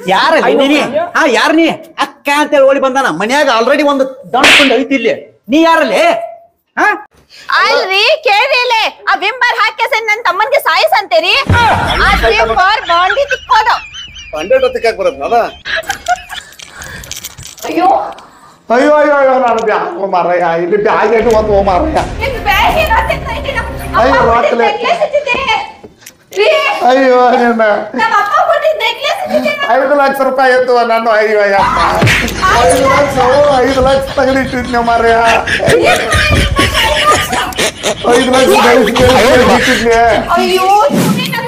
ಯಾರ ನೀ ಹಾ ಯಾರ ನೀ ಅಕ್ಕ ಅಂತೇಳಿ ಓಡಿ ಬಂದಾನ ಮನ್ಯಾಗ ಆಲ್ರೆಡಿ ಒಂದು ದಂಡ್ಕೊಂಡು ಐತಿ ಇಲ್ಲಿ ನೀ ಯಾರಲ್ಲಿ ಹಾ ಅಲ್ರಿ ಕೇಳ್ರಿ ಇಲ್ಲೇ ಆ ವಿಂಬರ್ ಹಾಕ್ಯಸ ನನ್ ತಮ್ಮನ್ಗೆ ಸಾಯಿಸ್ ಅಂತೀರಿ ಆ ವಿಂಬರ್ ಬಾಂಡಿ ತಿಕ್ಕೋದು ಹಂಡ್ರೆಡ್ ಹೊತ್ತಿಗೆ ಬರೋದು ಅದ ಅಯ್ಯೋ ಅಯ್ಯೋ ಅಯ್ಯೋ ಅಯ್ಯೋ ನಾನು ಬ್ಯಾಗ್ ಮಾರಯ್ಯ ಇಲ್ಲಿ ಬ್ಯಾಗ್ ಇಟ್ಟು ಒಂದು ಮಾರಯ್ಯ ನಿಮ್ ಬ್ಯಾಗ್ ಏನೋ ತಿನ್ನೈತಿ ನಮ್ ಅಯ್ಯೋ, ಅಪ್ಪ ಕೊಟ್ಟಿದ್ ರಾತ್ರಿ. necklace ಹಚ್ಚಿದ್ದೆ. ರೀ, ಅಯ್ಯೋ ನಿನ್ನ ನಮ್ ಅಪ್ಪ ಕೊಟ್ಟಿದ್ necklace ಹಚ್ಚಿದ್ದೆ ನಾ. ಐದು ಲಕ್ಷ ರೂಪಾಯಿ ಇತ್ತು ನಾನು ಅಯ್ಯೋ ಅಯ್ಯಪ್ಪ ಐದು ಲಕ್ಷ ಓ, ಐದು ಲಕ್ಷ ತಗಲಿಟ್ಟಿದ್ನೆ ಮಾರಯ್ಯ ಐದು ಲಕ್ಷ ಗಳಿಸಿಟ್ಟಿದ್ನೆ ಅಯ್ಯೋ ಸುಮ್ನೆ ನನ್ನ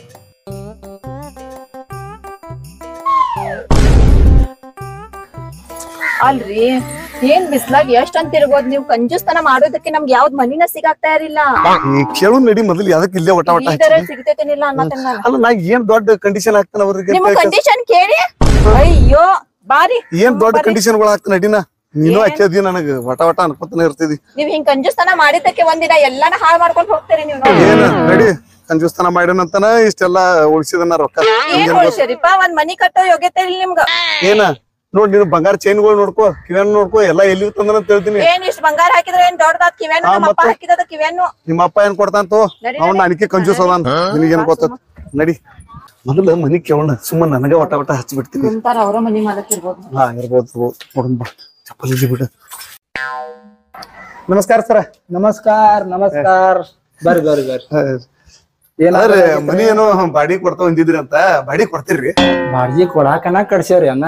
ಅಲ್ರಿ ಏನ್ ಬಿಸ್ಲಾಗ್ ಎಷ್ಟ್ ಅಂತ ಇರ್ಬೋದು ನೀವು ಕಂಜೂಸ್ತನ ಮಾಡೋದಕ್ಕೆ ನಮ್ಗೆ ಯಾವ್ದ್ ಮನಿನ ಸಿಗಾಕ್ತಾ ಇರಲಿಲ್ಲ ಈ ಕೇಳು ನಡಿ ಮೊದಲು ಯಾವ್ದಕ್ಕೆ ಇಲ್ಲೇ ಒಟ್ಟ ಒಟ್ಟ ಈ ತರ ಸಿಗ್ತೈತೇನಿಲ್ಲ ಅನ್ನತೇನ್ ನಾನು ಅಲ್ಲ ನಾ ಏನ್ ದೊಡ್ಡ ಕಂಡೀಷನ್ ಹಾಕ್ತಾನ ಅವ್ರಿಗೆ ನಿಮ್ಮ ಕಂಡೀಷನ್ ಕೇಳಿ ಅಯ್ಯೋ ಬಾರಿ ಏನ್ ದೊಡ್ಡ ಕಂಡೀಷನ್ಗಳು ಹಾಕ್ತಾನ ನಡಿನ ನೀನು ಹಚ್ಚದಿ ನನಗ ವಟ ವಟ ಅನ್ಕೊತಾನೆ ಇರ್ತಿದಿ ನೀವ್ ಹಿಂಗ್ ಕಂಜೂಸ್ತನ ಮಾಡಿದ್ದಕ್ಕೆ ಒಂದಿನ ಎಲ್ಲಾನ ಹಾಳ್ ಮಾಡ್ಕೊಂಡ್ ಹೋಗ್ತೀರಿ ನೀವು ನೋಡಿ. ಏನ ನಡಿ ಕಂಜೂಸ್ತನ ಮಾಡ್ಯಾನಂತನ ಇಷ್ಟೆಲ್ಲ ಉಳಿಸಿದನ ರೊಕ್ಕ ಏನ್ ಉಳ್ಸಿರಿಪ್ಪ ಒಂದ್ ಮನಿ ಕಟ್ಟೋ ಯೋಗ್ಯತೆ ಇಲ್ಲ ನಿಮ್ಗ ಏನ ನೋಡ್ ನೀನು ಬಂಗಾರ ಚೈನ್ಗಳು ನೋಡ್ಕೋ ಕಿವ್ಯಾನ್ ನೋಡ್ಕೋ ಎಲ್ಲಾ ಎಲ್ಲಿ ತಂದನ ಅಂತ ಹೇಳ್ತೀನಿ ಏನ್ ಇಷ್ಟ್ ಬಂಗಾರ ಹಾಕಿದ್ರೆ ಏನ್ ದೊಡ್ಡದಾದ್ ಕಿವ್ಯಾನು ಹಾ, ನಮ್ಮ ಅಪ್ಪ ಮತ್ತೆ? ಹಾಕಿದ ಕಿವ್ಯಾನು ನಿಮ್ಮ ಅಪ್ಪ ಏನ್ ಕೊಡ್ತಾಂತೋ ನಡಿ, ಅವ್ನ ನನಗೆ ಕಂಜೂಸ್ ಅದಾನ ನಿನಗೇನ್ ಗೊತ್ತ ನಡಿ ಮೊದಲ ಮನಿ ಕೇಳೋಣ ಸುಮ್ಮನೆ ನನಗ ವಟ ವಟ ಹಚ್ಚಿಬಿಡ್ತೀನಿ ಅಂತಾರ ಅವ್ರ ಮನಿ ಮಾಲಕ್ ಇರ್ಬೋದು ಹಾ ಇರ್ಬೋದು ನೋಡೋಣ ಬಾ ಚಪ್ಪಲ್ ಇಲ್ಲಿ ಬಿಡು ನಮಸ್ಕಾರ ಸರ ನಮಸ್ಕಾರ ನಮಸ್ಕಾರ ಬರ್ರಿ ಬರ್ರಿ ಬರ್ರಿ ಏನಾದ್ರೆ ಮನಿ ಏನೋ ಬಾಡಿ ಕೊಡ್ತಾ ಬಂದಿದ್ರಿ ಅಂತ ಬಾಡಿ ಕೊಡ್ತೀರಿ ಬಾಡ್ಗಿ ಕೊಡಾಕನ ಕಡ್ಸ್ಯಾವ್ರಿ ಅನ್ನ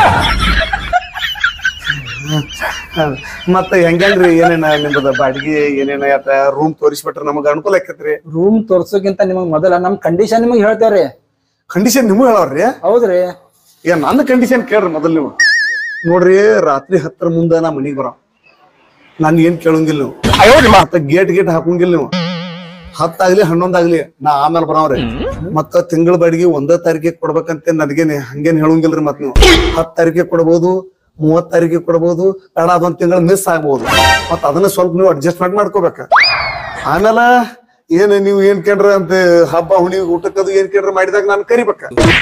ಮತ್ತ ಹೆಂಗಂಗ್ರಿ ಏನೇನ ನಿಮ್ಮದ ಬಾಡಿಗೆ ಏನೇನ ಆತ ರೂಮ್ ತೋರಿಸ್ಬಿಟ್ರೆ ನಮಗ ಅನುಕೂಲ ಆಕತ್ರಿ ರೂಮ್ ತೋರ್ಸೋಕ್ಕಿಂತ ನಿಮಗ್ ಮೊದಲ ನಮ್ ಕಂಡೀಷನ್ ನಿಮಗ್ ಹೇಳ್ತೇವ್ರಿ ಕಂಡೀಷನ್ ನಿಮಗ್ ಹೇಳವ್ರಿ ಹೌದ್ರಿ ಏನ್ ನನ್ನ ಕಂಡೀಷನ್ ಕೇಳ್ರಿ ಮೊದಲ್ ನೀವು ನೋಡ್ರಿ ರಾತ್ರಿ ಹತ್ತರ ಮುಂದ ನಾ ಮನಿಗ್ ಬರೋ ನಾನ್ ಏನ್ ಕೇಳಂಗಿಲ್ಲ ನೀವು ಮತ್ತ ಗೇಟ್ ಗೇಟ್ ಹಾಕಂಗಿಲ್ಲ ನೀವು ಹತ್ತಾಗ್ಲಿ ಹನ್ನೊಂದಾಗ್ಲಿ ನಾ ಆಮೇಲೆ ಬರೋವ್ರಿ ಮತ್ತ ತಿಂಗಳ ಬಾಡಿಗೆ ಒಂದ ತಾರೀಕಿಗೆ ಕೊಡ್ಬೇಕಂತ ನನಗೇನ್ ಹಂಗೇನ್ ಹೇಳಂಗಿಲ್ರಿ ಮತ್ ನೀವು ಹತ್ ತಾರೀಕಿಗೆ ಕೊಡ್ಬೋದು ಮೂವತ್ ತಾರೀಕಿಗೆ ಕೊಡ್ಬೋದು ಬೇಡ ಅದೊಂದ್ ತಿಂಗಳ ಮಿಸ್ ಆಗ್ಬೋದು ಮತ್ತ ಅದನ್ನ ಸ್ವಲ್ಪ ನೀವು ಅಡ್ಜಸ್ಟ್ಮೆಂಟ್ ಮಾಡ್ಕೋಬೇಕ ಆಮೇಲೆ ಏನ್ ನೀವು ಏನ್ ಕೇಳ್ರ ಅಂತ ಹಬ್ಬ ಹುಣಿ ಊಟಕ್ಕದು ಏನ್ ಕೇಳ್ರ ಮಾಡಿದಾಗ ನಾನು ಕರಿಬೇಕ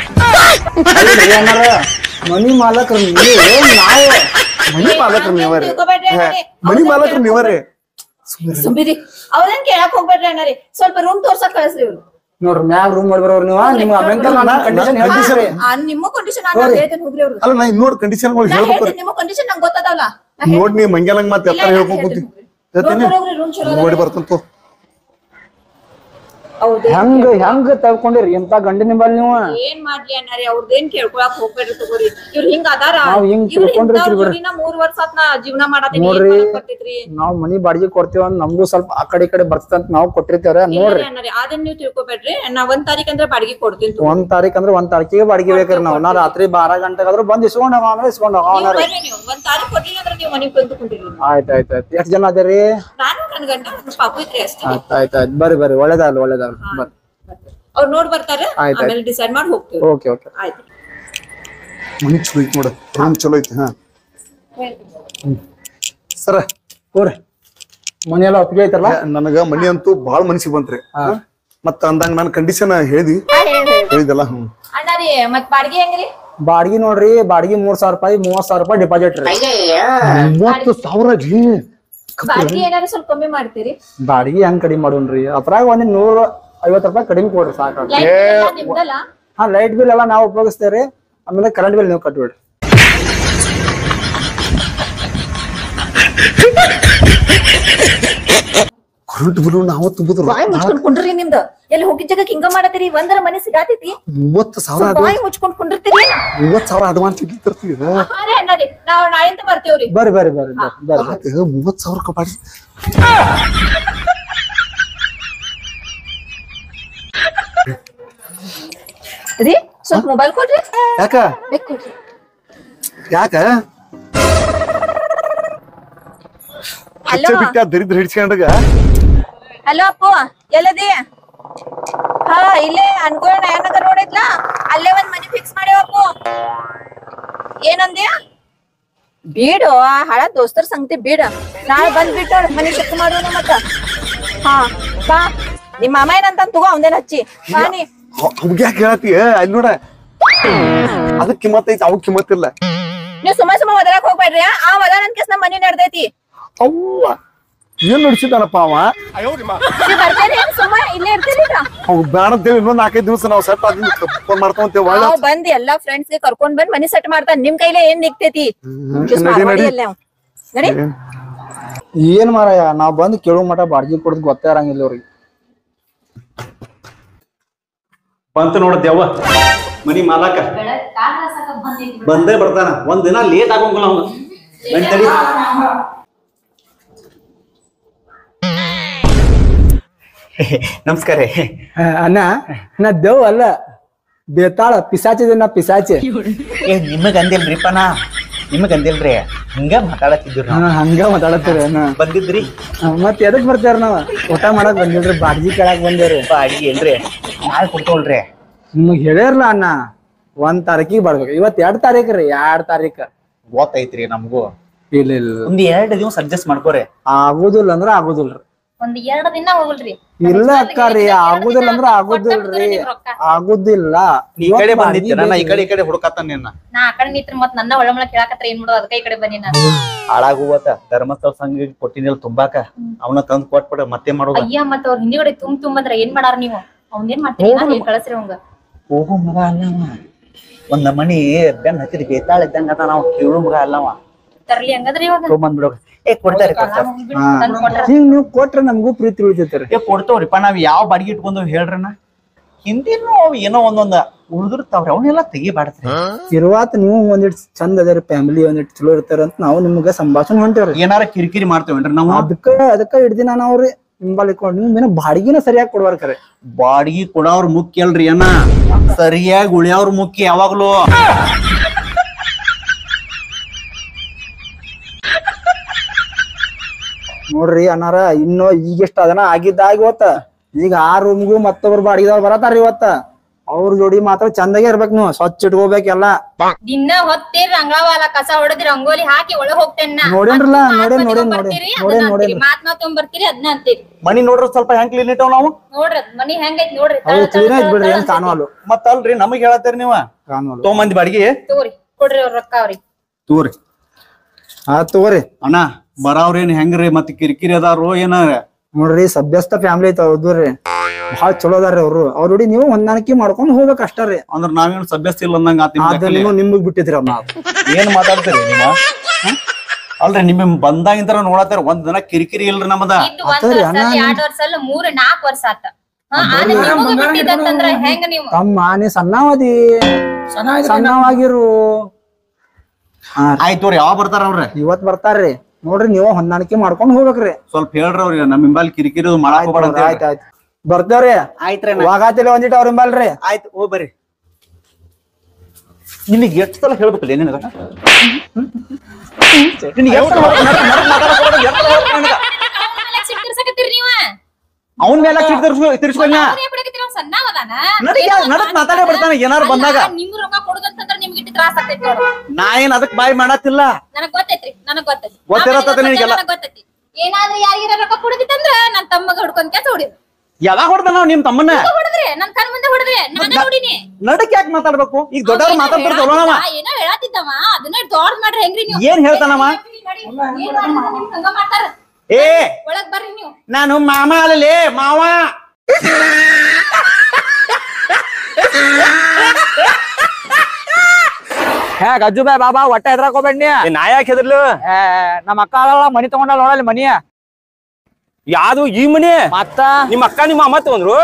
ಏನಾರ ಮನಿ ಮಾಲಕ್ರ ನೀವು ನಾವು ಮನಿ ಮಾಲಕರು ನೀವರೇ ತಿಳ್ಕೊಬೇಡ್ರಿ ಹೇ, ಅಣ್ಣಾರಿ. ಮನಿ ಮಾಲಕರು ನೀವರೇ ಸುಮ್ಮಿರಿ ಅವ್ರೇನ್ ಕೇಳಕ್ ಹೋಗ್ಬೇಡ್ರಿ ಅಣ್ಣಾರಿ ಸ್ವಲ್ಪ ರೂಮ್ ತೋರ್ಸಕ್ ಕಳಿಸ್ರಿ ಇವ್ರು ನೋಡ್ರಿ ಮ್ಯಾಗ ರೂಮ್ ಮಾಡಿ ಬರೋರು ನೀವು ನಿಮ್ ಅಮೆಂಕಲ್ ಕಂಡೀಷನ್ ಹೇಳ್ತೀರಿ ಆ, ನಿಮ್ಮ ಕಂಡೀಷನ್ ಆಗ ಹೇಳ್ತೇನೆ ಹೋಗ್ರಿ ಅವ್ರು ಅಲ್ಲ ನಾ ಇನ್ನೋಡ್ ಕಂಡೀಷನ್ಗಳು ನಾ ಹೇಳ್ಬೇಕು ಹೇಳ್ತೇನೆ ನಿಮ್ಮ ಕಂಡೀಷನ್ ನಂಗೆ ಗೊತ್ತದಲ್ಲ ನಾ ನೋಡ್ ನೀ ಮಂಗ್ಯಾಲಂಗ್ ಮತ್ತೆ ಎತ್ತರ ಇಲ್ಲ, ಹೇಳ್ಕೊಂಡ್ ಕೂತಿ ಹೇಳ್ತೀನಿ ನೋಡ್ರಿ ಹೋಗ್ರಿ ರೂಮ್ ಚಲೋ ನೋಡಿ ಬರ್ತಂತು ಹೌದು ಹೆಂಗ್ ಹೆಂಗ್ ತಗೊಂಡಿರಿ ಇಂತ ಗಂಡಿ ನಿಂಬಲ್ ನೀವು ಏನ್ ಮಾಡ್ಲಿ ಅಣ್ಣಾರಿ ಅವ್ರದ್ದೇನ್ ಕೇಳ್ಕೊಳಕ್ ಹೋಗ್ಬೇಡ್ರಿ ತಗೋರಿ ಇವ್ರ ಹಿಂಗ ಅದಾರ ನಾವ್ ಹಿಂಗ್ ಇವ್ರ ತಿಳ್ಕೊಂಡಿರ್ತೀವಿ ಬಿಡ್ರಿ. ಜೋಡಿನ ಮೂರ್ ವರ್ಷ ಆತ್ ನಾ ಜೀವನ ಮಾಡತ್ತೀನಿ ಏನ್ ನೋಡ್ರಿ. ಮಾಡಕ್ ಬರ್ತೈತ್ರಿ ನಾವ್ ಮನಿ ಬಾಡಿಗೆ ಕೊಡ್ತೀವಿ ಅಂದ್ ನಮ್ಗೂ ಸ್ವಲ್ಪ ಆ ಕಡೆ ಈ ಕಡೆ ಬರ್ತಂತ ನಾವ್ ಕೊಟ್ಟಿರ್ತೇವ್ರ ನೋಡ್ರಿ ಅಣ್ಣಾರಿ ಅದನ್ನ ನೀವು ತಿಳ್ಕೊಬೇಡ್ರಿ ನಾ ಒಂದ್ ತಾರೀಕ್ ಅಂದ್ರೆ ಬಾಡಿಗೆ ಕೊಡ್ತೀನಿ ತಗೋ. ಒಂದ್ ತಾರೀಕ್ ಅಂದ್ರೆ ಒಂದ್ ತಾರೀಕಿಗೆ ಬಾಡಿಗೆ ಬೇಕ್ರಿ ನಾವ್ ನಾ ರಾತ್ರಿ ಬಾರ ಗಂಟೆಗಾದ್ರೂ ಬಂದ್ ಇಸ್ಕೊಂಡ್ ಹೋಗ ಆಮೇಲೆ ಇಸ್ಕೊಂಡ್ ಹೋಗ ನೀವು ಬರ್ರಿ ನೀವು ಒಂದ್ ತಾರೀಕ್ ಕೊಡ್ಲಿಲ್ಲ ಅಂದ್ರೆ ನೀವು ಮನೆಗ್ ಬಂದು ಕುಂತಿರಿ ಆಯ್ತ್ ಆಯ್ತ್ ಆಯ್ತ್ ಎಷ್ಟ್ ಜನ ಅದೇರಿ ನಾನು ನನ್ ಗಂಡ ನನ್ ಪಾಪು ಇದ್ರಿ ಅಷ್ಟೇ ಆಯ್ತ್ ಆಯ್ತ್ ಆಯ್ತ್ ಬರ್ರಿ ಬರ್ರಿ ಒಳ್ಳೇದಾಗ್ಲಿ ಒಳ್ಳೇದಾಗ್ಲಿ ಬರ್ರಿ ಅವ್ರು ನೋಡ್ ಬರ್ತಾರೆ ಆಯ್ತ್ ಆಮೇಲೆ ಡಿಸೈಡ್ ಮಾಡಿ ಹೋಗ್ತೀವಿ ಓಕೆ ಓಕೆ ಆಯ್ತು ಮನಿ ಚಲೋ ಐತಿ ನೋಡ ರೂಮ್ ಚಲೋ ಐತಿ ಹಾ ಸರ ಹೋರಿ ಮನಿ ಎಲ್ಲ ಒಪ್ಪಿಗೆ ಐತಲ್ಲ ನನಗ ಮನಿ ಅಂತೂ ಬಾಳ ಮನ್ಸಿಗೆ ಬಂತ್ರಿ ಮತ್ತ ಅಂದಂಗ ನಾನು ಕಂಡೀಷನ್ ಹೇಳ್ದಿ ಹೇಳಿದಲ್ಲ ಹ್ಮ್ ಅಣ್ಣಾರಿ ಮತ್ ಬಾಡಿಗೆ ಹೆಂಗ್ರಿ ಬಾಡಿಗೆ ನೋಡ್ರಿ ಬಾಡಿಗೆ ಮೂರ್ ಸಾವಿರ ರೂಪಾಯಿ ಮೂವತ್ ಸಾವಿರ ರೂಪಾಯಿ ಡಿಪಾಸಿಟ್ ರೀ ಮೂವತ್ತು ಸಾವಿರ ರೀ ಬಾಡಿಗೆ ಏನಾದ್ರು ಸ್ವಲ್ಪ ಕಮ್ಮಿ ಮಾಡ್ತೀರಿ ಬಾಡಿಗೆ ಹೆಂಗ್ ಕಡಿಮೆ ಮಾಡೋಣ್ರಿ ಅದ್ರಾಗ ಒಂದ್ ನೂರ ಐವತ್ ರೂಪಾಯಿ ಕಡಿಮೆ ಕೊಡ್ರಿ ಸಾಕು ಲೈಟ್ ಎಲ್ಲ ನಿಮ್ದಲ್ಲ ಹಾ ಲೈಟ್ ಬಿಲ್ ಎಲ್ಲ ನಾವು ಉಪಯೋಗಿಸ್ತೇವ್ರಿ ಆಮೇಲೆ ಕರೆಂಟ್ ಬಿಲ್ ನೀವು ಕಟ್ಬಿಡ್ರಿ ಕರೆಂಟ್ ಬಿಲ್ ನಾವು ತುಂಬಿದ್ರು ಬಾಯಿ ಮುಚ್ಕೊಂಡ್ ಕುಂಡ್ರಿ ನಿಮ್ದು ಎಲ್ಲಿ ಹೋಗಿದ್ ಜಾಗಕ್ಕೆ ಹಿಂಗ ಮಾಡತ್ತೀರಿ ಒಂದರ ಮನೆ ಸಿಗಾತೈತಿ ಮೂವತ್ತು ಸಾವಿರ ಬಾಯಿ ಮುಚ್ಕೊಂಡ್ ಕುಂಡಿರ್ತೀರಿ ಮೂವತ್ತು ಸಾವಿರ ಅಡ್ವಾನ್ಸ್ ಇಟ್ಟಿರ್ತೀವಿ ಹಾ ರೀ ಅಣ್ಣಾರಿ ನಾವ್ ನಾಳೆಯಿಂದ ಬರ್ತೇವ್ರಿ ಬರ್ರಿ ಬರ್ರಿ ಬರ್ರಿ ಬರ್ರಿ ಬರ್ರಿ ಮೂವತ್ತು ಸಾವಿರ ಕಪಾಡಿ ರೀ ಸ್ವಲ್ಪ ಮೊಬೈಲ್ ಕೊಡ್ರಿ ಯಾಕ ಬೇಕ್ ಕೊಡ್ರಿ ಯಾಕ ಹಲೋ ಹಚ್ಚ ಬಿಟ್ಟ ದರಿದ್ರ ಹಿಡ್ಸ್ಕೊಂಡಾಗ ಹಲೋ ಅಪ್ಪು ಎಲ್ಲದಿ ಹಾ ಇಲ್ಲೇ ಅನ್ಕೋಣ ನಗರ್ ನೋಡಿದ್ಲ ಅಲ್ಲೇ ಒಂದ್ ಮನಿ ಫಿಕ್ಸ್ ಮಾಡ್ಯಾವ ಅಪ್ಪು ಏನಂದ್ಯ ಬೀಡು ಆ ಹಳ ದೋಸ್ತರ ಸಂಗತಿ ಬೀಡ ನಾಳೆ ಬಂದ್ ಬಿಟ್ಟು ಮನಿ ಶಿಫ್ಟ್ ಮಾಡೋಣ ಮತ್ತ ಹಾ ಬಾ ನಿಮ್ಮ ಮಾಮ ಏನಂತ ತಗೋ ಅವನೇನ್ ಹಚ್ಚಿ ಬಾ ನೀ ಅವ್ಗೆ ಯಾಕೆ ಹೇಳತ್ತಿ ಅಲ್ಲಿ ನೋಡ ಅದಕ್ ಕಿಮ್ಮತ್ ಐತಿ ಅವ್ ಕಿಮ್ಮತ್ ಇಲ್ಲ ನೀವ್ ಸುಮ್ಮ ಸುಮ್ಮ ಒದರಾಕ್ ಹೋಗ್ಬೇಡ್ರಿ ಆ ಒದ ನನ್ ಕೆಸ್ ನಮ್ ಮನಿ ನಡ್ದೈತಿ ಅವ್ವ ಏನ್ ನಡ್ಸಿದಾನಪ್ಪ ಅವ ನೀವ್ ಬರ್ತೀರಿ ಸುಮ್ಮ ಇಲ್ಲೇ ಇರ್ತೀರಿ ಈಗ? ಅವ್ ಬ್ಯಾಡ ಅಂತೇಳಿ ಇನ್ನೊಂದ್ ನಾಲ್ಕೈದು ದಿವಸ ನಾವು ಸೆಟ್ ಆದ್ಮೇಲೆ ಫೋನ್ ಮಾಡ್ಕೊಂತೇವೆ ಒಳ್ಳೆ ನಾವ್ ಬಂದ್ ಎಲ್ಲಾ ಫ್ರೆಂಡ್ಸ್ ಗೆ ಕರ್ಕೊಂಡ್ ಬಂದ್ ಮನಿ ಸೆಟ್ ಮಾಡ್ತಾನ ನಿಮ್ ಕೈಲೇ ಏನ್ ನಿಗ್ತೈತಿ Just ನಡಿ, ಮಾಡ್ಕೊಡಿ ನಡಿ. ಅಲ್ಲೇ ಅವ್. ನಡಿ ಏನ್ ಮಾರಾಯ ನಾವ್ ಬಂದ್ ಕೇಳೋ ಮಟ ಬಾಡ್ಗಿ ಕೊಡದ್ ಗೊತ್ತೇ ಇರಂಗಿಲ್ಲ ಅವ್ರಿಗೆ ಬಂತು ನೋಡ ದೆವ್ವ ಮನಿ ಮಾಲಕ ಬಂದೇ ಬರ್ತಾನ ಒಂದ್ ದಿನ ಲೇಟ್ ಆಗೋಂಗಿಲ್ಲ ಅವ್ನು ನಡಿ ತಡಿ ನಮಸ್ಕಾರ ರೀ ಆ, ಅಣ್ಣ ನಾ ದೇವ್ ಅಲ್ಲ ಬೇತಾಳ ಪಿಸಾಚಿದೆ ನಾ ಪಿಸಾಚಿ ಏ ನಿಮಗ್ ಅಂದಿಲ್ರಿಪ್ಪ ನಾ ನಿಮಗ್ ಅಂದಿಲ್ರಿ ಹಿಂಗ ಮಾತಾಡತ್ತಿದ್ರು ಹಾ, ನಾವು ಹಂಗ ಮಾತಾಡತ್ತೀರಿ ಅಣ್ಣ ಬಂದಿದ್ರಿ ಆ, ಮತ್ ಎದಕ್ ಬರ್ತಾರ ನಾವ್ ಊಟ ಮಾಡಕ್ ಬಂದಿಲ್ರಿ ಬಾಡ್ಗಿ ಕೇಳಕ್ ಬಂದೇವ್ರಿ ಅಪ್ಪ ಅಡಿಗೆ ಇಲ್ರಿ ನಾಳೆ ಕೊಡ್ತೋಳ್ರಿ ನಿಮಗ್ ಹೇಳಿರ್ಲ ಅಣ್ಣ ಒಂದ್ ತಾರೀಕಿಗೆ ಬರ್ಬೇಕು ಇವತ್ ಎರಡ್ ತಾರೀಕ್ ರೀ ಎರಡ್ ತಾರೀಕ ಗೊತ್ತೈತ್ರಿ ನಮಗೂ ಇಲ್ಲ ಇಲ್ಲ ಒಂದ್ ಎರಡ್ ದಿವಸ ಅಡ್ಜಸ್ಟ್ ಮಾಡ್ಕೋರಿ ಆಗುದಿಲ್ಲ ಅಂದ್ರ ಆಗುದಿಲ್ರಿ ಒಂದ್ ಎರಡ್ ದಿನ ಹೋಗಲ್ರಿ ಇಲ್ಲ ಅಕ್ಕ ರೀ ಆಗುದಿಲ್ಲ ಅಂದ್ರ ಆಗುದಿಲ್ರಿ ಆಗುದಿಲ್ಲ ಈ ಕಡೆ ಬಂದಿದ್ದೀರ ನಾ ಈ ಕಡೆ ಈ ಕಡೆ ಹುಡುಕತ್ತ ನಿನ್ನ ನಾ ಆ ಕಡೆ ನಿಂತ್ರ ಮತ್ ನನ್ನ ಒಳಮಳ ಕೇಳಾಕತ್ರ ಏನ್ ಮಾಡೋದು ಅದಕ್ಕ ಈ ಕಡೆ ಬನ್ನಿ ನಾನು ಹಾಳಾಗುವತ್ತ ಧರ್ಮಸ್ಥಳ ಸಂಘ ಕೊಟ್ಟಿನಿಲ್ ತುಂಬಾಕ ಅವನ ತಂದ್ ಕೊಟ್ಬಿಡ ಮತ್ತೆ ಮಾಡೋದ ಅಯ್ಯ ಮತ್ತ ಅವ್ರ ಹಿಂದಿಗಡೆ ತುಂಬ ತುಂಬಂದ್ರ ಏನ್ ಮಾಡಾರ ನೀವು ಅವ್ನ್ ಮಾಡ್ತೀರಿ ನಾ ಹೇಳಿ ಕಳಸ್ರಿ ಅವಂಗ ಹೋಗೋ ಮಗ ಅಲ್ಲವ ಒಂದ್ ಮನಿ ಬೆನ್ ಹತ್ತಿದ ಬೇತಾಳ ಇದ್ದಂಗ ಅದ ನಾವು ಕೇಳು ಮಗ ಅಲ್ಲವ ತರ್ಲಿ ಹಂಗದ್ರಿ ಇವಾಗ ತೊಗೊಂಬಂದ್ಬಿಡೋ ಏ ಕೊಡ್ತಾರಿ ಕೊಡ್ತಾರ ತಂದ್ ಕೊಟ್ರ ಹಿಂಗ್ ನೀವ್ ಕೊಟ್ರ ನಮಗೂ ಪ್ರೀತಿ ಉಳಿತೈತ್ರಿ ಏ ಕೊಡ್ತೇವ್ರಿಪ್ಪ ನಾವ್ ಯಾವ ಬಾಡಿಗೆ ಇಟ್ಕೊಂಡು ಹೇಳ್ರನ ಹಿಂದಿನೂ ಅವ್ ಏನೋ ಒಂದೊಂದ ಉಳಿದಿರ್ತಾವ್ರಿ ಅವನ್ನೆಲ್ಲ ತೆಗಿಬಾಡ್ತ್ರಿ ಇರುವಾತ ನೀವು ಒಂದಿಟ್ ಚಂದ ಅದೇರಿ ಫ್ಯಾಮಿಲಿ ಒಂದಿಟ್ ಚಲೋ ಇರ್ತಾರ ಅಂತ ನಾವು ನಿಮ್ಗೆ ಸಂಭಾಷಣೆ ಹೊಂಟೇವ್ರಿ ಏನಾರ ಕಿರಿಕಿರಿ ಮಾಡ್ತೇವೇನ್ರಿ ನಾವು ಅದಕ್ಕ ಅದಕ್ಕ ಹಿಡ್ದಿನ ನಾವ್ರಿ ನಿಂಬಲ್ ಇಟ್ಕೊಂಡ್ ನೀವು ಮೇನ ಬಾಡಿಗೆನ ಸರಿಯಾಗಿ ಕೊಡ್ಬಾರ ಖರೆ ಬಾಡಿಗೆ ಕೊಡೋರ್ ಮುಖ್ಯ ಅಲ್ರಿ ಅಣ್ಣ ಸರಿಯಾಗಿ ಉಳಿಯೋರ್ ಮುಖ್ಯ ಯಾವಾಗ್ಲೂ ನೋಡ್ರಿ ಅನ್ನಾರ ಇನ್ನೂ ಈಗೆಷ್ಟ ಅದನ ಆಗಿದ್ದಾಗ ಇವತ್ತ ಈಗ ಆ ರೂಮ್ಗೂ ಮತ್ತೊಬ್ರು ಬಾಡಿಗೆದವ್ರು ಬರತಾರ ಇವತ್ತ ಅವ್ರ ಜೋಡಿ ಮಾತ್ರ ಚಂದಾಗೆ ಇರ್ಬೇಕು ನೀವು ಸ್ವಚ್ಛ ಇಟ್ಕೋಬೇಕೆಲ್ಲ ದಿನ ಹೊತ್ತೇರಿ ರಂಗಳವಾಲ ಕಸ ಹೊಡೆದ್ರಿ ರಂಗೋಲಿ ಹಾಕಿ ಒಳಗ್ ಹೋಗ್ತೇನೆ ನಾ. ನೋಡೇನ್ರಲ್ಲ, ಮತ್ತ್ ಮಾತ್ ನೋಡೇನ್, ಮನೆಗ್ ನೋಡೇನ್, ಬರ್ತೀರಿ, ನೋಡೇನ್, ಅದನ್ನ ಅಂತೀರಿ. ನೋಡೇನ್. ಮಾತ್ ಮಾತ್ ತೊಗೊಂಬರ್ತೀರಿ ಅದನ್ನ ಅಂತೀರಿ ಮನಿ ನೋಡ್ರಿ ಸ್ವಲ್ಪ ಹೆಂಗ್ ಕ್ಲೀನ್ ಇಟ್ಟವ್ ನಾವು ನೋಡ್ರಿ ಅದ್ ಮನಿ ಹೆಂಗೈತ್ ನೋಡ್ರಿ ಅವು ತಳ, ತಳ, ಕ್ಲೀನ್ ಆಯ್ತು ತಳ, ಬಿಡ್ರಿ ತಳ ಏನ್ ಅಂತೈತಿ. ಕಾಣುವಲ್ಲು ಮತ್ತ ಅಲ್ರಿ ನಮಗ್ ಹೇಳತ್ತೀರಿ ನೀವ ಕಾಣುವಲ್ಲು ತೊಗೊಂಬಂದಿ ಬಾಡಿಗೆ ತಗೋರಿ ಕೊಡ್ರಿ ಅವ್ರ ರೊಕ್ಕ ಅವ್ರಿ ತೂರಿ ಆ ತಗೋರಿ ಅಣ್ಣ ಬರಾವ್ರೇನ್ ಹೆಂಗ್ರಿ ಮತ್ ಕಿರಿಕಿರಿ ಅದಾರು ಏನ ನೋಡ್ರಿ ಸಭ್ಯಸ್ಥ ಫ್ಯಾಮಿಲಿ ಐತ ಅವ್ರದ್ರಿ ಬಹಳ ಚಲೋ ಅದಾರ್ರಿ ಅವ್ರು ಅವ್ರ ಜೋಡಿ ನೀವು ಹೊಂದಾಣಿಕೆ ಮಾಡ್ಕೊಂಡು ಹೋಗ್ಬೇಕು ಅಷ್ಟೇ ರೀ ಅಂದ್ರ ನಾವೇನ್ ಸಭ್ಯಸ್ಥ ಇಲ್ಲ ಅಂದಂಗ ಆತ್ ನಿಮ್ ಅದ ಲೆಕ್ಕಲಿ. ನೀವು ನಿಮಗ್ ಬಿಟ್ಟಿದ್ರಿ ಅವ್ನ ಏನ್ ಮಾತಾಡ್ತೀರಿ ನೀವ ಹ್ಮ್? ಅಲ್ರಿ ನಿಮ್ ಬಂದಾಗಿಂತರ ನೋಡತ್ತಾರ ಒಂದ್ ದಿನ ಕಿರಿಕಿರಿ ಇಲ್ರಿ ನಮ್ಮದ ಇದ್ದು ಒಂದ್ ವರ್ಷ ಅಲ್ಲ ಎರಡ್ ವರ್ಷ ಅಲ್ಲ ಮೂರ್ ನಾಲ್ಕ್ ವರ್ಷ ಆತ ಹಾ ಆದ್ರೆ ನಿಮಗೂ ಬಿಟ್ಟಿದಂತಂದ್ರ ಹೆಂಗ ನೀವು ತಮ್ಮ ನೀ ಸಣ್ಣವದಿ ಸಣ್ಣವಾಗಿರು ಹಾ ರೀ. ಆಯ್ತು ರೀ ಯಾವಾಗ ಬರ್ತಾರ ಅವ್ರ ಇವತ್ ಬರ್ತಾರ್ರಿ ನೋಡ್ರಿ ನೀವು ಹೊಂದಾಣಿಕೆ ಮಾಡ್ಕೊಂಡು ಹೋಗ್ಬೇಕ್ರಿ ಸ್ವಲ್ಪ ಹೇಳ್ರಿ ಅವ್ರಿಗೆ ನಮ್ ಹಿಂಬಾಲ್ ಕಿರಿಕಿರಿ ಅದು ಮಾಡಾಕ್ ಹೋಗ್ಬೇಡ ಅಂತ ಆಯ್ತು ಆಯ್ತು ಬರ್ತೇವ್ರಿ ಆಯ್ತ್ರಿ ವಾಗಾತಿಲ್ಲ ಒಂದಿಟ್ಟು ಅವ್ರ ಹಿಂಬಲ್ರಿ ಆಯ್ತು ಹೋಗ್ ಬರ್ರಿ ನಿನಗೆ ಎಷ್ಟು ಸಲ ಹೇಳ್ಬೇಕಲ್ಲ ನಿನಗ ನಿನಗೆ ಎಷ್ಟು ಸಲ ಹೇಳ್ಬೇಕು? ನಡ್ಕ್- ನಡ್ಕ್ ಮಾತಾಡಕ್ ಹೋಗ್ಬೇಡ, ಎಷ್ಟ್ ಸಲ ಹೇಳ್ಬೇಕು ನಿನಗ? ಸಿಟ್ಟಿರ್ಸಕತ್ತೀರಿ ನೀವ ಅವ್ನ್ ಮೇಲೆ ಚಿಟ್ ತಿರ್ಸ್ಕೊ ತಿರ್ಸ್ಕೊಂಡ ಅವ್ರೇ ಬಿಡಕತ್ತೀರಿ, ಅವ್ನ್ ಸಣ್ಣವದಾನ. ನಡಕ್ ನಡಕ್ ಮಾತಾಡೇ ಬಿಡ್ತಾನೆ ಏನಾರು ಬಂದಾಗ ಅಲ್ಲ, ನಿಮ್ಗ್ ರೊಕ್ಕ ಕೊಡುದಂತಂದ್ರ ನಿಮ್ಗೆ ಇಟ್ಟು ತ್ರಾಸ ಆಗ್ತೈತಿ ನೋಡು. ನಾ ಏನ್ ಅದಕ್ ಬಾಯ್ ಮಾಡತ್ತಿಲ್ಲ ನನಗ್ ಗೊತ್ತೈತ್ರಿ ನನಗ್ ಗೊತ್ತೈತಿ ಗೊತ್ತಿರತ್ತದ ನಾ ನಿನಗೆಲ್ಲ. ನನಗ್ ಗೊತ್ತೈತಿ ಏನಾದ್ರೂ ಯಾರಿಗಾರ ರೊಕ್ಕ ಕೊಡುದಿತ್ತಂದ್ರ ನನ್ ತಮ್ಮಗ ಹುಡ್ಕೊಂಡ್ ಕೆಲ್ಸ ಹೊಡಿದ್ರು ಯಾವಾಗ ಹೊಡ್ದ ನಾವ್ ನಿಮ್ ತಮ್ಮನ್ನ ಹೊಡೆದ್ರೆ ನನ್ ಕಣ್ ಮುಂದೆ ಹೊಡೆದ್ರೆ ನಾನೇ ನೋಡಿನಿ ನಡಕ್ ಯಾಕೆ ಮಾತಾಡ್ಬೇಕು ಈಗ ದೊಡ್ಡವ್ರು ಮಾತಾಡ್ತಾರೆ ಚಲೋನವ ಹೇಳಾತಿದ್ದ, ಏನೋ ಹೇಳತ್ತಿದ್ದವ ಅದನ್ನ ದೊಡ್ಡ ಮಾಡ್ರಿ ಹೆಂಗ್ರಿ ನೀವು ಏನ್ ಹೇಳ್ತಾನವ ಏನ್ ಮಾಡಿದ್ರ ನಿಮ್ ಹಂಗ ಮಾಡ್ತಾರ ಏ ಒಳಗ್ ಬರ್ರಿ ನೀವು ನಾನು ಮಾಮ ಅಲ್ಲಲೇ ಮಾವ ಹೇ ಗಜ್ಜು ಬಾಯ್ ಬಾಬಾ ಹೊಟ್ಟೆ ಎದ್ರಾಕ್ ಹೋಗ್ಬೇಡ್ನಿ ನಾ ಯಾಕೆ ಹೆದರ್ಲು ಏ, ನಮ್ಮ ಅಕ್ಕ ಅದಲ್ಲ ಮನಿ ತಗೊಂಡಲ್ಲ ನೋಡಲ್ಲಿ ಮನಿ ಯಾವ್ದು ಈ ಮನಿ ಮತ್ತ ನಿಮ್ಮ ಅಕ್ಕ ನಿಮ್ಮ ಅಮ್ಮ ತಗೊಂಡ್ರು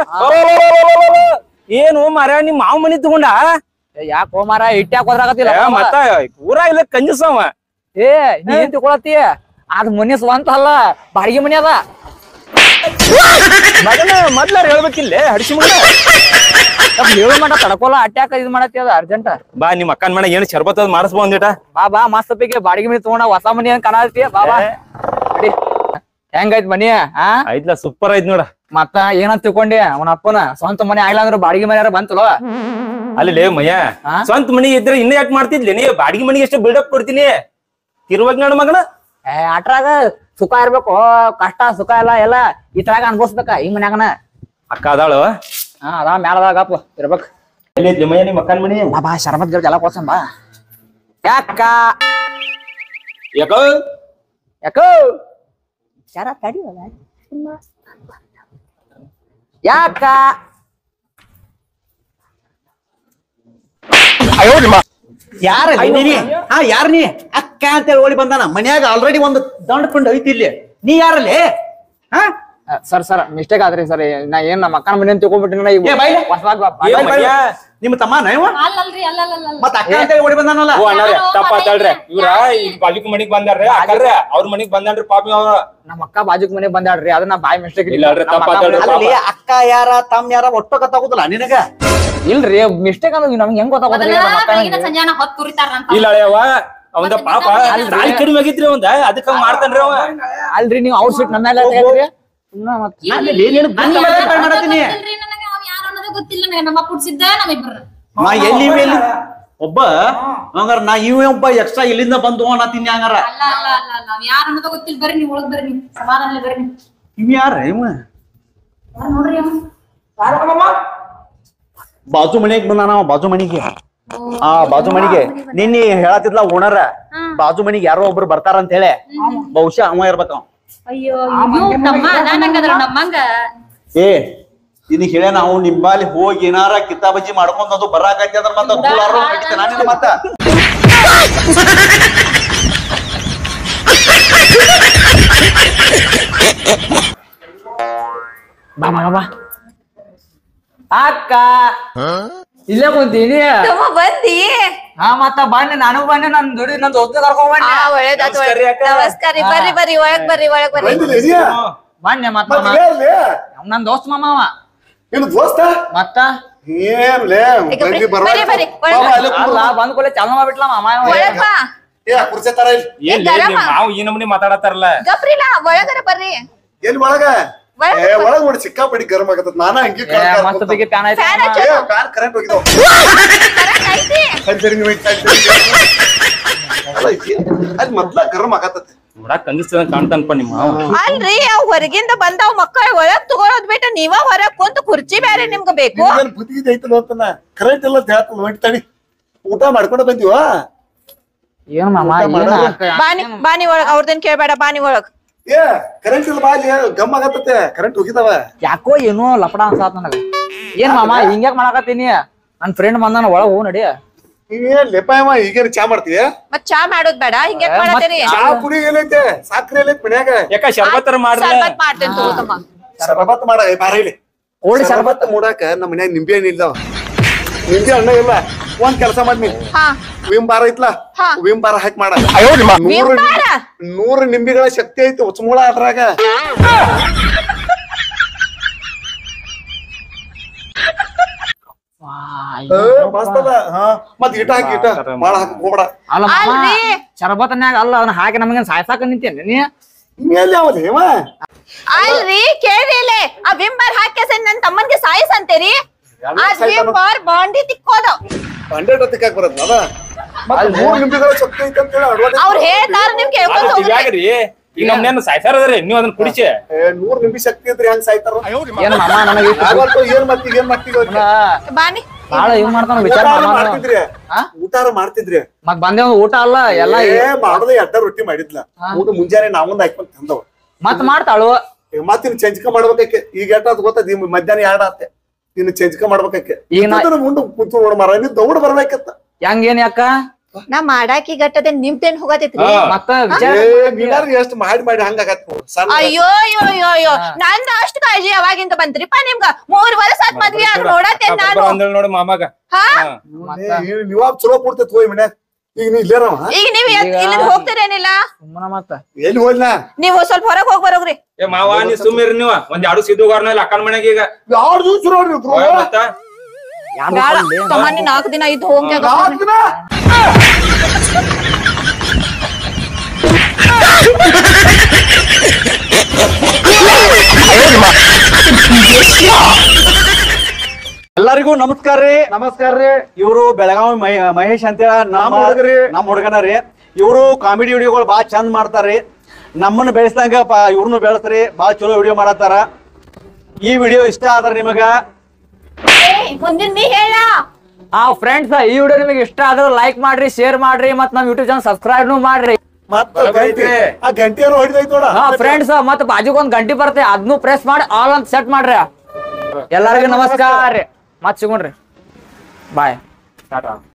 ಏನು ಮಾರ ನಿಮ್ ಮಾವ ಮನಿ ತಗೊಂಡ ಯಾಕೆ ಹೋಮಾರ ಇಟ್ಟ್ಯಾಕ್ ಹೋದ್ರಾಗತ್ತಿಲ್ಲ ಏ, ಮತ್ತ ಪೂರಾ ಇಲ್ಲ ಕಂಜಸವ ಏ ನೀ ಏನ್ ತಿಳ್ಕೊಳತಿ ಅದ್ ಮನಿ ಸ್ವಂತ ಅಲ್ಲ ಬಾಡಿಗೆ ಮನಿ ಅದ ಮಗನ ಮೊದ್ಲಾರ ಹೇಳ್ಬೇಕಿಲ್ಲ ಹಡಿಸಿ ಮಗನ ಸ್ವಲ್ಪ ಹೇಳು ಮಟ ತಡ್ಕೊಲ್ಲ ಅಟ್ಯಾಕ ಇದ್ ಮಾಡತ್ತಿ ಅದ ಅರ್ಜೆಂಟ್ ಬಾ ನಿಮ್ಮ ಅಕ್ಕನ ಮನೆ ಏನು ಶರ್ಬತ್ ಅದ್ ಮಾಡಿಸ್ಬೋ ಒಂದಿಟ ಬಾ ಬಾ ಮಸ್ತ್ ಪಿಗೆ ಬಾಡಿಗೆ ಮನಿ ತಗೊಂಡ ಹೊಸ ಮನಿ ಅಂತ ಕಾಣತ್ತಿ ಬಾ ಬಾ ನಡಿ. ಹೆಂಗೈತ್ ಮನಿ ಆ ಆಯ್ತಲ್ಲ ಸೂಪರ್ ಆಯ್ತು ನೋಡ ಮತ್ತ ಏನಂತ ತಿಳ್ಕೊಂಡಿ ಅವನ ಅಪ್ಪನ ಸ್ವಂತ ಮನಿ ಆಗ್ಲ ಅಂದ್ರ ಬಾಡಿಗೆ ಮನಿ ಯಾರ ಬಂತಲೋ ಅಲ್ಲಿ ಮಯ್ಯ ಹಾ? ಸ್ವಂತ ಮನಿ ಇದ್ರೆ ಇನ್ನ ಯಾಕೆ ಮಾಡ್ತಿದ್ಲಿ ನೀ ಬಾಡಿಗೆ ಮನಿಗೆ ಎಷ್ಟು ಬಿಲ್ಡಪ್ ಕೊಡ್ತೀನಿ ತಿರುವಾಗ ನೋಡ ಮಗನ ಏ ಅಟ್ರಾಗ ಸುಖ ಇರ್ಬೇಕು ಕಷ್ಟ ಸುಖ ಎಲ್ಲ ಎಲ್ಲ ಈ ತರಾಗ ಅನ್ಭವಿಸ್ಬೇಕ ಈ ಮನ್ಯಾಗನ ಅಕ್ಕ ಅದಾಳು ಹಾ ಅದ ಮ್ಯಾಲದಾಗ ಅಪ್ಪ ಇರ್ಬೇಕ್ ಎಲ್ಲಿ ಐತ್ಲಿ ಮಯ್ಯ ನಿಮ್ಮ ಅಕ್ಕನ ಮನಿ ಬಾ ಬಾ ಶರಬತ್ ಗಿಡ ಜಲ ಕೊಡ್ಸನ್ ಬಾ ಯಾಕ ಯಾಕೋ ಯಾಕೋ ಶರ ತಡಿವಲ್ಲ ಯಾಕ ಯಾರ ನೀ ಹಾ ಯಾರ ನೀ ಅಕ್ಕ ಅಂತೇಳಿ ಓಡಿ ಬಂದಾನ ಮನ್ಯಾಗ ಆಲ್ರೆಡಿ ಒಂದು ದಂಡ ಪಿಂಡ್ ಐತಿ ಇಲ್ಲಿ ನೀ ಯಾರಲ್ಲಿ ಹಾ ಸರ್ ಸರ್ ಮಿಸ್ಟೇಕ್ ಆದ್ರಿ ಸರ್ ನಾ ಏನ್ ನಮ್ಮ ಅಕ್ಕನ ಮನೆ ಅಂತ ತಿಳ್ಕೊಂಡ್ಬಿಟ್ಟಿನ ಏ, ಬಾಯ್ಲೆ. ಹೊಸದಾಗ ಏ, ಮಯ್ಯ. ನಿಮ್ಮ ತಮ್ಮನ ಇವ ಅಲ್ಲಲ್ರಿ ಅಲ್ಲಲ್ಲ ಮತ್ತ ಅಕ್ಕ ಅಂತೇಳಿ ಓಡಿ ಬಂದಾನಲ್ಲ ಓ ಅಣ್ಣಾರ ತಪ್ಪ ಆತಾಳ್ರಿ ಇವ್ರ ಈ ಬಾಜುಕ್ ಮನಿಗ್ ಬಂದಾರ್ರಿ ಅಕ್ಕರ್ರ ಅವ್ರ ಮನಿಗ್ ಬಂದಾನ್ರಿ ಪಾಪಿ ಅವ್ರ ನಮ್ಮ ಅಕ್ಕ ಬಾಜುಕ್ ಮನೆ ಬಂದಾಡ್ರಿ ಅದನ್ನ ಬಾಯ್ ಮಿಸ್ಟೇಕ್ ಇಲ್ಲ ಅಲ್ರಿ, ತಪ್ಪ್ ಆತಾಳ್ರಿ. ಅಲ್ಲಿ ಅಕ್ಕ ಯಾರ ತಮ್ಮ ಯಾರ ಒಟ್ಟು ಗೊತ್ತಾಗುದಿಲ್ಲ ನಿನಗ ಇಲ್ರಿ ಮಿಸ್ಟೇಕ್ ಅಂದ್ರೆ ನಮ್ಗೆ ಹೆಂಗ್ ಗೊತ್ತಾಗೋದ್ರಿ ನಮ್ಮ ಅಕ್ಕ ಬೆಳಗಿನ ಸಂಜಾನ ಹೊತ್ತು ತುರಿತಾರ ಅಂತ ಇಲ್ಲ ಅಳೆಯವ ಅವಂದ ಮತ್ತೆ ಪಾಪ ನಿನ್ನ ತಾಯಿ ಕಡಿಮೆ ಆಗಿತ್ರಿ ಅವಂದ ಅದಕ್ಕ ಹಂಗ್ ಮಾಡ್ತಾನ್ರಿ ಅವ ಅಲ್ರಿ ನೀವು ಅವ್ರ ಸೀಟ್ ನಮ್ಮ ಮೇಲೆ ಹೇಳ್ರಿ ಸುಮ್ನ ಮತ್ತ್ ಮಾಡತ್ತೀನಿ ಗೊತ್ತಿಲ್ರಿ ನನಗೆ ಅವ್ ಯಾರು ಅನ್ನೋದೇ ಗೊತ್ತಿಲ್ಲ ನನಗೆ ನಮ್ಮ ಕುಡ್ಸಿದ್ದ ನಮ್ಮಿಬ್ರು ನಾ ಎಲ್ಲಿ ಇವ ಎಲ್ಲಿ ಒಬ್ಬ ಹಂಗಾರ ನಾ ಇವ ಒಬ್ಬ ಎಕ್ಸ್ಟ್ರಾ ಇಲ್ಲಿಂದ ಬಂದು ನಾ ತಿನ್ನಿ ಹಂಗಾರ ಅಲ್ಲ ಅಲ್ಲ ಅಲ್ಲ ಅಲ್ಲ ಅವ್ ಯಾರು ಅನ್ನೋದೇ ಗೊತ್ತಿಲ್ಲ ಬರ್ರಿ ನೀವು ಒಳಗ್ ಬರ್ರಿ ನೀವು ಸಮಾಧಾನ ಬರ್ರಿ ನೀವು ಇವ್ ಯಾರ ಇವ ಯಾರ್ ನೋಡ್ರಿ ಅವ್ನು. ಬಾಜು ಮನೆಗ್ ಬಂದಾನ ಅವ ಬಾಜು ಮನಿಗೆ ಆ ಬಾಜು ಮನಿಗೆ ನಿನ್ನೆ ಹೇಳತ್ತಿದ್ಲ ಓನರ ಬಾಜು ಮನಿಗೆ ಯಾರೋ ಒಬ್ರು ಬರ್ತಾರ ಅಂತ ಹೇಳಿ ಬಹುಶಃ ಅವ ಇರ್ಬೇಕ ಅವ ಅಯ್ಯೋ ಇವ್ನು ತಮ್ಮ ನಾನಂಗದ್ರ ನಮ್ಮಂಗ ಏ ಇನ್ ಹೇಳ ನಾವು ನಿಂಬಾಲಿ ಹೋಗಿ ಏನಾರ ಕಿತ್ತಾಬಜ್ಜಿ ಮಾಡ್ಕೊಂಡ್ ಅದು ಬರಾಕೈತಿ ಅಂದ್ರ ಮತ್ತ ಕೂಲಾರು ಕಟ್ತೇನ ನಿನ್ನ ಮತ್ತ ಬಾ ಬಾ ಬಾ, ಬಾ ಅಕ್ಕ ಇಲ್ಲೇ ಕುಂತೀನಿ ತಮ್ಮ ಬಂದಿ ಹಾ ಮತ್ತ ಬನ್ನಿ ನಾನು ಬನ್ನಿ ನನ್ ದುಡಿ ನನ್ ದೋಸ್ತ ಕರ್ಕೊಂಡ್ ಆ ಬನ್ನಿ ಒಳ್ಳೇದಾತ್ ನಮಸ್ಕಾರ ರೀ ಅಕ್ಕ. ನಮಸ್ಕಾರ ರೀ ಬರ್ರಿ ಬರ್ರಿ ಒಳಗ್ ಬರ್ರಿ ಒಳಗ್ ಬರ್ರಿ ಬಂದಿಲ್ಲ ಇದೆಯಾ ಬನ್ನಿ ಮತ್ತ ಮತ್ ಹೇಳ್ಲಿ ನನ್ ದೋಸ್ತ ಮಾಮ ಅವ. ಏನು ದೋಸ್ತ ಮತ್ತ ಏನ್ಲೇ ಈಗ ಬಂದಿ ಬರ್ರಿ, ಬರ್ವಾ ಬರ್ರಿ, ಬರ್ರಿ. ಬಾಬಾ, ಅಲ್ಲೇ ಕೂತ್ಕೊ. ಅಲ್ಲ ಬಂದ್ ಕೂಡಲೇ ಚಾಲು ಮಾಡ್ಬಿಟ್ಲ ಮಾಮ ಇವ. ಒಳಗ್ ಬಾ ಏ ಕುರ್ಚಿ ತರ ಇಲ್ಲಿ ಏನ್ ಗರಮ. ನಾವು ಈ ನಮೂನಿ ಮಾತಾಡತ್ತಾರಲ್ಲ ಗಪ್ರಿಲ್ಲ ಒಳಗರ ಬರ್ರಿ ಎಲ್ಲಿ ಒಳಗ ಒಳಗ್ ಏ ಒಳಗ್ ನೋಡಿ ಸಿಕ್ಕಾಪಡಿ ಗರಂ ಆಗತ್ತ ನಾನ ಹಂಗೆ ಏ, ಮಸ್ತ್ ಬಿಗಿ ಫ್ಯಾನ್ ಐತಿ ಫ್ಯಾನ್ ಮಾಮ. ಹಚ್ಚು. ಫ್ಯಾನ್ ಕರೆಂಟ್ ಹೋಗಿದಾವ ಕರೆಕ್ಟ್ ಐತಿ ಸರಿ ಸರಿ ನೀವು ಸರಿ ಸರಿ ಅಲ್ಲ ಏನ್- ಅಲ್ಲಿ ಮೊದ್ಲ ಗರಂ ಆಗತ್ತತಿ ನೋಡಾಕ್ ಕಂಗಿಸ್ತದ ಕಾಣ್ತಾನಪ್ಪ ನಿಮ್ಮ ಮಾವ. ಅಲ್ರಿ ಅವ್ ಹೊರಗಿಂದ ಬಂದಾವ್ ಮಕ್ಕಳ ಒಳಗ್ ತಗೊಳೋದ್ ಬಿಟ್ಟು ನೀವ ಹೊರಗ್ ಕುಂತ ಕುರ್ಚಿ ಬ್ಯಾರೆ ನಿಮ್ಗ ಬೇಕು ನಿಮ್ಗೇನ್ ಬುದ್ಧಿ ಐತಲ್ಲ ಅಂತನ ಕರೆಂಟ್ ಎಲ್ಲ ಹೇಳ್ತಲ್ಲ ನೋಡಿ ತಡಿ ಊಟ ಮಾಡ್ಕೊಂಡ ಬಂದಿವ ಏನ್ ಮಾಮ ಊಟ ಏನ್ ಮಾಡೋದು? ಅಕ್ಕ? ಬಾನಿ ಬಾನಿ ಒಳಗ್ ಅವ್ರದೇನ್ ಕೇಳ್ಬೇಡ ಬಾನಿ ಒಳಗ್ ಏ ಕರೆಂಟ್ ಇಲ್ಲ ಬಾ ಅಲ್ಲಿ ಗಮ್ ಆಗತ್ತತೆ ಕರೆಂಟ್ ಹೋಗಿದಾವ ಯಾಕೋ ಏನೋ ಲಪಡ ಅನ್ಸಾತ್ ನನಗ ಏನ್ ಮಾಮ ಹಿಂಗ್ಯಾಕ್ ಮಾಡಾಕತ್ತೀನಿ ನನ್ ಫ್ರೆಂಡ್ ಬಂದಾನ ಒಳಗ್ ಹೋಗ್ ನಡಿ ನೀವೇನ್ ಲೆಪಾಯಮ್ಮ ಈಗೇನ್ ಚಾ ಮಾಡ್ತೀಯ ಮತ್ ಚಾ ಮಾಡೋದ್ ಬೇಡ ಹಿಂಗೆ ಏ, ಮತ್ತ್ ಮಾಡತ್ತೀರಿ ಚಾ ಪುಡಿ ಏನೈತೆ ಸಾಕ್ರೆ ಎಲ್ಲೈತೆ ಮನ್ಯಾಗ ಯಾಕ ಶರ್ಬತ್ತರ ಮಾಡ್ರಿ ಸರ್ಬತ್ ಮಾಡ್ತೇನೆ ತಗೋತಮ್ಮ ಶರಬತ್ ಮಾಡ ಏ, ಬಾರ ಇಲ್ಲಿ ಓಡಿ ಶರಬತ್ ಮೂಡಾಕ ನಮ್ಮ ಮನ್ಯಾಗ ನಿಂಬೆ ಹಣ್ಣು ಇಲ್ದಾವ ನಿಂಬೆ ಹಣ್ಣ ಇಲ್ಲ ಒಂದ್ ಕೆಲಸ ಮಾಡಿ ಹಾ ವಿಮ್ ಬಾರ ಐತ್ಲ ಹಾ. ವಿಮ್ ಬಾರ ಹಾಕಿ ಮಾಡ ನೂರು ವಿಮ್ ಬಾರ? ನೂರು ನಿಂಬಿಗಳ ಶಕ್ತಿ ಐತಿ ಉಚ್ಮೂಳ ಅದ್ರಾಗ ಏ, ಮಸ್ತ್ ಅದ ಹಾ ಮತ್ ಇಟ ಹಾಕಿ ಇಟ ಬಾಳ ಹಾಕಿ ಹೋಗ್ಬೇಡ ಅಲ್ಲ ಮಾಮ ಅಲ್ರಿ. ಶರಬತ್ನ್ಯಾಗ ಅಲ್ಲ ಅದನ್ನ ಹಾಕಿ ನಮಗೇನ್ ಸಾಯ್ಸಾಕ ನಿಂತೇನೆ ನೀ ಇನ್ನೆಲ್ಲಿ ಯಾವಲ್ಲಿ ಹೇವ ಅಲ್ರಿ ಕೇಳ್ರಿ ಇಲ್ಲೇ ಆ ವಿಂಬರ್ ಹಾಕ್ಯಸ ನನ್ ತಮ್ಮನ್ಗೆ ಸಾಯಿಸ್ ಅಂತೀರಿ ಆ ಸಾಯ್ತಾನ? ವಿಂಬರ್ ಬಾಂಡಿ ತಿಕ್ಕೋದು ಹಂಡ್ರೆಡ್ ಹೊತ್ತಿಗೆ ಬರೋದು ಅದ ಮತ್ ನೂರು ನಿಂಬಿಗಳ ಶಕ್ತಿ ಐತಿ ಅಂತ ಹೇಳಿ advertise ಅವ್ರ ಹೇಳ್ತಾರ ನಿಮ್ ಕೇಳ್ಕೊಂಡ್ ಅದು ಹೋಗ್ರಿ ತಿವ್ಯಾಗ್ರಿ ಈಗ ನಮ್ನೇನು ಸಾಯ್ತಾರ ಅದ್ರಿ ನೀವ್ ಅದನ್ನ ಕುಡಿಸಿ ಏ, ನೂರ್ ನಿಂಬಿ ಶಕ್ತಿ ಇದ್ರಿ ಹೆಂಗ್ ಸಾಯ್ತಾರ ಏನ್ ಮಾಮ ನನಗೆ ಇಷ್ಟು ಆಗಲ್ತು ಏನ್ ಮಾಡ್ತೀವಿ ಏನ್ ಮಾಡ್ತೀವಿ ಅವ್ರಿಗೆ? ಬಾನಿ ಬಾಳ ಇವ್ ಮಾಡ್ತಾನ ವಿಚಾರ ಊಟಾರ ಮಾಮ ಮಾಡ್ತಿದ್ರಿ ಹಾ? ಊಟಾರ ಮಾಡ್ತಿದ್ರಿ ಮತ್ ಬಂದೆ ಒಂದ್ ಊಟ ಅಲ್ಲ ಎಲ್ಲ ಏ ಮಾಡೋದು ಎಡ್ಡ ರೊಟ್ಟಿ ಮಾಡಿದ್ಲ ಊಟ ಮುಂಜಾನೆ ನಾವೊಂದ್ ಹಾಕೊಂಡ್ ತಂದವ ಮತ್ ಮಾಡ್ತಾಳು ಮತ್ತಿನ್ ಚಂಚಕ ಮಾಡ್ಬೇಕಾಕೆ ಈಗ ಎಟ್ಟ ಅದ್ ಗೊತ್ತದ ಈ ಮಧ್ಯಾಹ್ನ ಎರಡ್ ಆತೆ ಇನ್ನು ಚಂಚಕ ಮಾಡ್ಬೇಕಾಕೆ ಈಗ ನಾ- ಇದ್ದಿದ್ರೆ ಮುಂದೆ ಕುಂತು ನೋಡ ಮರ ನೀವ್ ದೌಡ್ ಬರ್ಬೇಕತ್ತ ಹೆಂಗ್ ಏನ್ ಯಾಕ ನಾ ಮಾಡಾಕಿ ಗಟ್ಟದೆ ನಿಮ್ದೇನ್ ಹೋಗತೈತ್ರಿ ಹಾ. ಮತ್ತ ವಿಚಾರ ಏ ನೀನಾರ ಎಷ್ಟ್ ಮಾಡಿ ಮಾಡಿ ಹಂಗ ಆಗತ್ತ ಸಣ್ಣ ಅಯ್ಯೋ ಅಯ್ಯೋ ಅಯ್ಯೋ ಅಯ್ಯೋ ನಂದ ಅಷ್ಟು ಕಾಳಜಿ ಯಾವಾಗಿಂದ ಬಂತ್ರಿಪ್ಪ ನಿಮ್ಗ ಮೂರ್ ವರ್ಷ ಆತ್ ಮದ್ವಿ ಆಗ್ ನೋಡತ್ತೇನ್ ನಾನು ಅಂದೇಳ್ ನೋಡಿ ಮಾಮಾಗ ಹಾ ಏ, ನೀವ್ ಚಲೋ ಪೂರ್ತೈತ್ ಹೋಯ್ ಮನೆ ಈಗ ನೀ ಇಲ್ಲೇರವ ಈಗ ನೀವ್ ಎತ್- ಇಲ್ಲಿಂದ ಹೋಗ್ತೀರೇನಿಲ್ಲ ಸುಮ್ಮನ ಮತ್ತ ಎಲ್ಲಿ ಹೋಗ್ಲಾ ನೀವು ಸ್ವಲ್ಪ ಹೊರಗ್ ಹೋಗ್ ಬರೋಗ್ರಿ ಏ ಮಾವ ನೀ ಸುಮ್ಮಿರಿ ನೀವ ಒಂದ್ ಎರಡು ಸಿದ್ದುಗಾರ್ನ ಇಲ್ಲ ಅಕ್ಕನ ಮನೆಗೆ ಈಗ ಯಾರು ದಿವ್ಸ ನೋಡ್ರಿ ಇಬ್ರು? ಹೋಯ್ ಮತ್ತ ಬೇಡ ತಮ್ಮನಿ ನಾಲ್ಕು ದಿನ ಇದ್ದು ಹೋಗ್ಯಾಗ ನಾಲ್ಕ್ ದಿನ? ಎಲ್ಲರಿಗೂ ನಮಸ್ಕಾರ ರೀ ನಮಸ್ಕಾರ ರೀ ಇವರು ಬೆಳಗಾವಿ ಮಹೇ- ಮಹೇಶ್ ಅಂತ ನಮ್ಮ ಹುಡುಗ್ರಿ. ನಮ್ಮ ಹುಡುಗನ ರೀ ಇವರು ಕಾಮಿಡಿ ವಿಡಿಯೋಗಳು ಬಾಳ ಚಂದ ಮಾಡ್ತಾರ್ರಿ ನಮ್ಮನ್ನ ಬೆಳೆಸ್ದಂಗ ಇವ್ರನ್ನು ಬೆಳೆಸ್ರಿ ಬಾಳ ಚಲೋ ವಿಡಿಯೋ ಮಾಡತ್ತಾರ ಈ ವಿಡಿಯೋ ಇಷ್ಟ ಆದ್ರ ನಿಮಗ ಮುಂದಿನ ನೀ ಹೇಳ ಆ ಫ್ರೆಂಡ್ಸ್ ಈ ವಿಡಿಯೋ ನಿಮಗೆ ಇಷ್ಟ ಆದ್ರೆ ಲೈಕ್ ಮಾಡ್ರಿ ಶೇರ್ ಮಾಡ್ರಿ ಮತ್ ನಮ್ ಯೂಟ್ಯೂಬ್ ಚಾನಲ್ ಸಬ್ಸ್ಕ್ರೈಬ್ ಮಾಡ್ರಿ ಮತ್ತ ಗಂಟೆ ಆ ಗಂಟೆಯನ್ನು ಹೊಡಿದೈತ್ ನೋಡ ಹಾ ಫ್ರೆಂಡ್ಸ್ ಮತ್ ಬಾಜುಗೊಂದ್ ಗಂಟೆ ಬರುತ್ತೆ ಅದನ್ನು ಪ್ರೆಸ್ ಮಾಡಿ ಆಲ್ ಅಂತ ಸೆಟ್ ಮಾಡ್ರಿ ಎಲ್ಲರಿಗೂ ನಮಸ್ಕಾರ ಮತ್ ಸಿಗೋಣ್ರಿ ಬಾಯ್